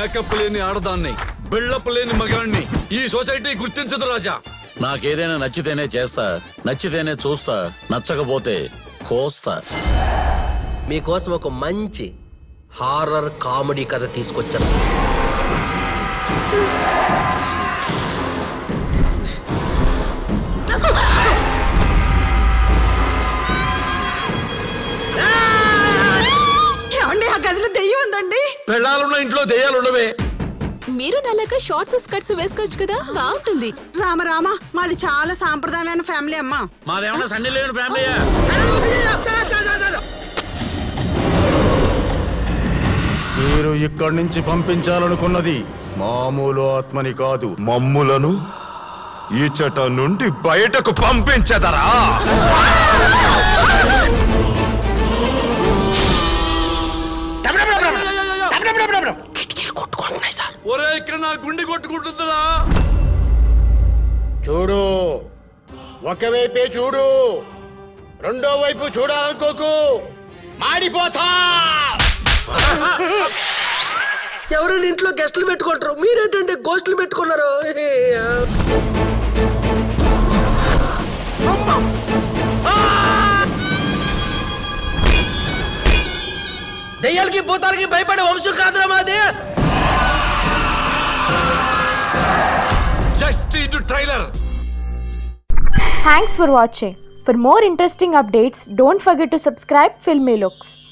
Makeup లేని ఆడదాన్ని buildup లేని మగాణ్ణి ఈ సొసైటీ గుర్తించదు రాజా నాకేదైనా నచ్చితేనే చేస్తా నచ్చితేనే చూస్తా నచ్చకపోతే కోస్తా మీకోసం ఒక మంచి హారర్ కామెడీ కథ తీసుకొచ్చాను ఏమండి ఆ గదిలో దెయ్యం ఉందండి పెళ్ళాలున్న ఇంట్లో దెయ్యాలు ఉండవే మీరు నల్లగా షార్ట్స్ స్కర్ట్స్ వేసుకోవచ్చు కదా బాగుంటుంది రామ రామ మాది చాలా సాంప్రదాయమైన ఫ్యామిలీ అమ్మా మాదేమన్నా సండే లేని ఫ్యామిలీ మీరు ఇక్కడి నుంచి పంపించాలనుకున్నది మామూలు ఆత్మని కాదు మమ్ములను ఈచట నుండి బయటకు పంపించదరా కిటికీలు కొట్టుకుంటున్నాయి సార్ ఒరే ఇక్కడ నా గుండె కొట్టుకుంటుందిరా చూడు ఒకవైపే చూడు రెండో వైపు చూడాలనుకోకు మాడిపోతా ఎవరైనా ఇంట్లో గెస్టులు పెట్టుకుంటారు మీరేంటంటే గోస్టులు పెట్టుకున్నారు దెయ్యాలకి భూతాలకి భయపడే వంశం కాదురా మాది జస్ట్ ఇది trailer Thanks for watching. For more interesting updates, don't forget to subscribe Filmy Looks.